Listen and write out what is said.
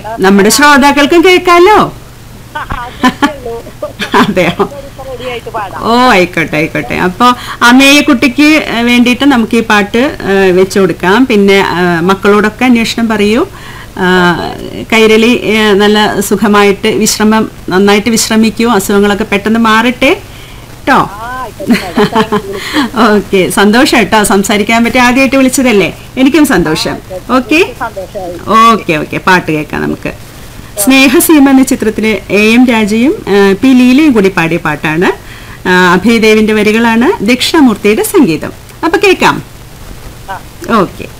നമ്മുടെ ശ്രോതാക്കൾക്കും കേൾക്കാലോ അതെയോ റെഡി ആയിട്ട് പാടാം ഓ ആയിക്കോട്ടെ ആയിക്കോട്ടെ അപ്പോൾ അമ്മയെ കുട്ടിക്ക് ഏഹ്, വേണ്ടിയിട്ട് നമുക്ക് ഈ പാട്ട് ഏഹ്, വെച്ചു കൊടുക്കാം പിന്നെ ഏഹ്, മക്കളോടൊക്കെ അന്വേഷണം പറയൂ ആഹ്, കൈരളി ഏഹ്, നല്ല സുഖമായിട്ട് വിശ്രമം നന്നായിട്ട് വിശ്രമിക്കൂ അസുഖങ്ങളൊക്കെ പെട്ടെന്ന് മാറട്ടെ കേട്ടോ ആ ആയിക്കോട്ടെ madam. Thank you. ഓക്കെ സന്തോഷം കേട്ടോ സംസാരിക്കാൻ പറ്റി ആദ്യമായിട്ട് വിളിച്ചതല്ലേ എനിക്കും സന്തോഷം ഓക്കെ സന്തോഷമായി ഓക്കെ ഓക്കെ പാട്ട് കേൾക്കാം നമുക്ക് സ്നേഹസീമ എന്ന ചിത്രത്തിലെ എ എം രാജയും ആ, പി ലീലയും കൂടി പാടിയ പാട്ടാണ് ആ, അഭയദേവിന്റെ വരികളാണ് ദക്ഷിണമൂർത്തിയുടെ സംഗീതം അപ്പൊ കേൾക്കാം ആ ഓക്കെ